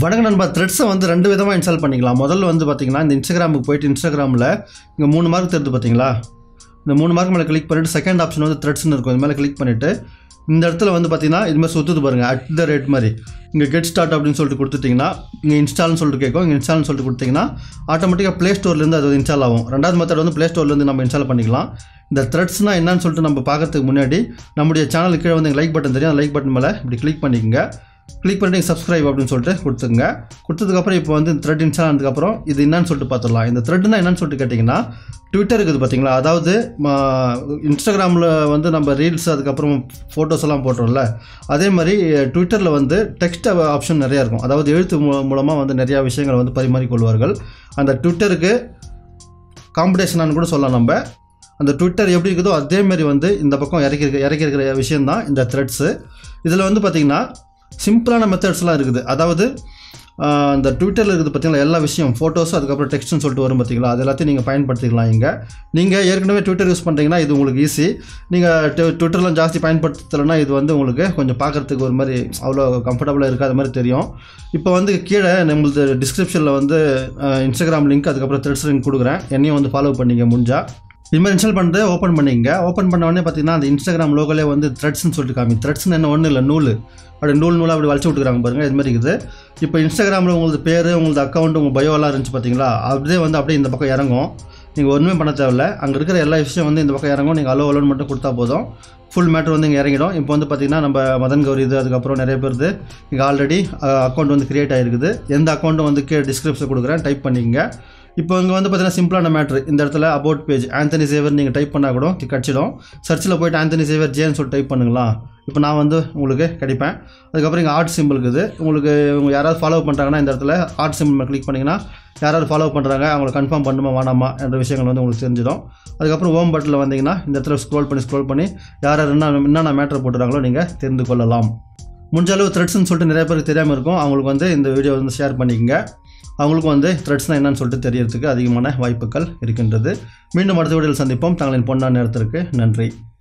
வணக்கம் நண்பா த்ரெட்ஸை வந்து ரெண்டு விதமாக இன்ஸ்டால் பண்ணிக்கலாம் முதல்ல வந்து பார்த்தீங்கன்னா இந்த இன்ஸ்டாகிராமுக்கு போயிட்டு இன்ஸ்டாகிராமில் இங்கே மூணு மார்க் தெரியுது பார்த்தீங்களா இந்த மூணு மார்க் மேலே கிளிக் பண்ணிவிட்டு செகண்ட் ஆப்ஷன் வந்து த்ரெட்ஸ்னு இருக்கும் இது மேலே கிளிக் பண்ணிவிட்டு இந்த இடத்துல வந்து பார்த்தீங்கன்னா இது மாதிரி சுற்றுது பாருங்கள் அட் த ரேட் மாதிரி இங்கே கெட் ஸ்டார்ட் அப்படின்னு சொல்லிட்டு கொடுத்துட்டிங்கன்னா இங்கே இன்ஸ்டால்னு சொல்லிட்டு கேட்கும் இங்கே இன்ஸ்டால்னு சொல்லிட்டு கொடுத்தீங்கன்னா ஆட்டோமேட்டிக்காக ப்ளே ஸ்டோர்லேருந்து அது இன்ஸ்டால் ஆகும் ரெண்டாவது மெத்தட் வந்து ப்ளே ஸ்டோர்லேருந்து நம்ம இன்ஸ்டால் பண்ணிக்கலாம் இந்த த்ரெட்ஸ்னால் என்னன்னு சொல்லிட்டு நம்ம பார்க்கறதுக்கு முன்னாடி நம்முடைய சேனலுக்கு கீழே வந்து லைக் பட்டன் தெரியும் லைக் பட்டன் மேலே இப்படி கிளிக் பண்ணிக்கோங்க கிளிக் பண்ணிட்டு சப்ஸ்கிரைப் அப்படின்னு சொல்லிட்டு கொடுத்துங்க கொடுத்ததுக்கப்புறம் இப்போ வந்து த்ரெட் இன்ஸ்டால் ஆனதுக்கப்புறம் இது என்னன்னு சொல்லிட்டு பார்த்துடலாம் இந்த த்ரெட்னா என்னன்னு சொல்லிட்டு கேட்டிங்கன்னா ட்விட்டர் இருக்குது பார்த்தீங்களா அதாவது இன்ஸ்டாகிராமில் வந்து நம்ம ரீல்ஸ் அதுக்கப்புறம் ஃபோட்டோஸ் எல்லாம் போட்டோம்ல அதே மாதிரி ட்விட்டரில் வந்து டெக்ஸ்ட் ஆப்ஷன் நிறையா இருக்கும் அதாவது எழுத்து மூ- மூலமாக வந்து நிறையா விஷயங்களை வந்து பரிமாறிக்கொள்வார்கள் அந்த ட்விட்டருக்கு காம்படிஷனானு கூட சொல்லலாம் நம்ம அந்த ட்விட்டர் எப்படி இருக்குதோ அதே மாதிரி வந்து இந்த பக்கம் இறக்கி இருக்க இறக்கி இருக்கிற விஷயம் தான் இந்த த்ரெட்ஸு இதில் வந்து பார்த்திங்கன்னா சிம்பிளான மெத்தட்ஸ்லாம் இருக்குது அதாவது ஆஹ், இந்த ட்விட்டரில் இருக்குது பார்த்தீங்களா எல்லா விஷயம் ஃபோட்டோஸ் அதுக்கப்புறம் டெக்ஸ்ட்னு சொல்லிட்டு வரும் பார்த்தீங்களா அது எல்லாத்தையும் நீங்கள் பயன்படுத்திக்கலாம் இங்கே நீங்கள் ஏற்கனவே ட்விட்டர் யூஸ் பண்ணுறீங்கன்னா இது உங்களுக்கு ஈஸி நீங்கள் ட்விட்டர்லாம் ஜாஸ்தி பயன்படுத்தலைன்னா இது வந்து உங்களுக்கு கொஞ்சம் பார்க்குறதுக்கு ஒரு மாதிரி அவ்வளோ கம்ஃபர்டபுளாக இருக்காத மாதிரி தெரியும் இப்போ வந்து கீழே நம்மளது டிஸ்கிரிப்ஷனில் வந்து இன்ஸ்டாகிராம் லிங்க் அதுக்கப்புறம் த்ரெட்ஸ் லிங்க் கொடுக்குறேன் என்னையும் வந்து ஃபாலோ பண்ணிங்க முடிஞ்சா இது மாதிரி இன்ஸ்டால் பண்ணிட்டு ஓப்பன் பண்ணிங்க ஓப்பன் பண்ண உடனே பார்த்தீங்கன்னா அந்த இன்ஸ்டாகிராம் லோகோலே வந்து த்ரெட்ஸ்னு சொல்லிட்டு காமி த்ரெட்ஸ்னு என்ன ஒன்றும் இல்லை நூல் அப்படி நூல் நூலாக அப்படி வளைச்சு விட்டுக்கிறாங்க பாருங்கள் இது மாதிரி இருக்குது இப்போ இன்ஸ்டாகிராமில் உங்களுக்கு பேர் உங்களுக்கு அக்கௌண்ட் உங்கள் பயோலாம் இருந்துச்சு பார்த்தீங்களா அப்படியே வந்து அப்படியே இந்த பக்கம் இறங்கும் நீங்கள் ஒன்றுமே பண்ண தேவையில்ல அங்கே இருக்கிற எல்லா விஷயம் வந்து இந்த பக்கம் இறங்கும் நீங்கள் அலோ அலோன்னு மட்டும் கொடுத்தா போதும் ஃபுல் மேட்ரு வந்து இங்கே இறங்கிடும் இப்போ வந்து பார்த்தீங்கன்னா நம்ம மதன் கௌரி இது அதுக்கப்புறம் நிறைய பேருது இங்கே ஆல்ரெடி அக்கௌண்ட் வந்து கிரியேட் ஆகிருக்குது எந்த அக்கௌண்ட்டும் வந்து கீழே டிஸ்கிரிப்ஷன் கொடுக்குறேன் டைப் பண்ணிக்கங்க இப்போ இங்கே வந்து பார்த்தீங்கன்னா சிம்பிளான மேட்ரு இந்த இடத்துல அபவுட் பேஜ் ஆந்தனி சேவர் நீங்கள் டைப் பண்ணால் கூட கிடச்சிடும் சர்ச்சில் போயிட்டு ஆந்தனி சேவர் ஜேன்னு சொல்லிட்டு டைப் பண்ணுங்களா இப்போ நான் வந்து உங்களுக்கு கிடைப்பேன் அதுக்கப்புறம் இங்கே ஆர்ட் சிம்பிள் இருக்குது உங்களுக்கு உங்க யாராவது ஃபாலோ பண்ணுறாங்கன்னா இந்த இடத்துல ஆர்ட் சிம்பிள் கிளிக் பண்ணிங்கன்னா யாராவது ஃபாலோ பண்ணுறாங்க அவங்கள கன்ஃபார்ம் பண்ணுமா வேணாமா என்ற விஷயங்கள் வந்து உங்களுக்கு தெரிஞ்சிடும் அதுக்கப்புறம் ஓம் பட்டில் வந்தீங்கன்னா இந்த இடத்துல ஸ்க்ரோல் பண்ணி ஸ்க்ரோல் பண்ணி யார் யார் என்ன என்னென்ன மேட்ரு போட்டுறாங்களோ நீங்கள் தெரிந்து கொள்ளலாம் முடிஞ்ச அளவு த்ரெட்ஸ்னு சொல்லிட்டு நிறைய பேருக்கு தெரியாமல் இருக்கும் அவங்களுக்கு வந்து இந்த வீடியோ வந்து ஷேர் பண்ணிக்கங்க அவங்களுக்கும் வந்து த்ரெட்ஸ்னால் என்னன்னு சொல்லிட்டு தெரியறதுக்கு அதிகமான வாய்ப்புகள் இருக்கின்றது மீண்டும் அடுத்த வீடியோவில் சந்திப்போம் தங்களின் பொன்னான நேரத்திற்கு நன்றி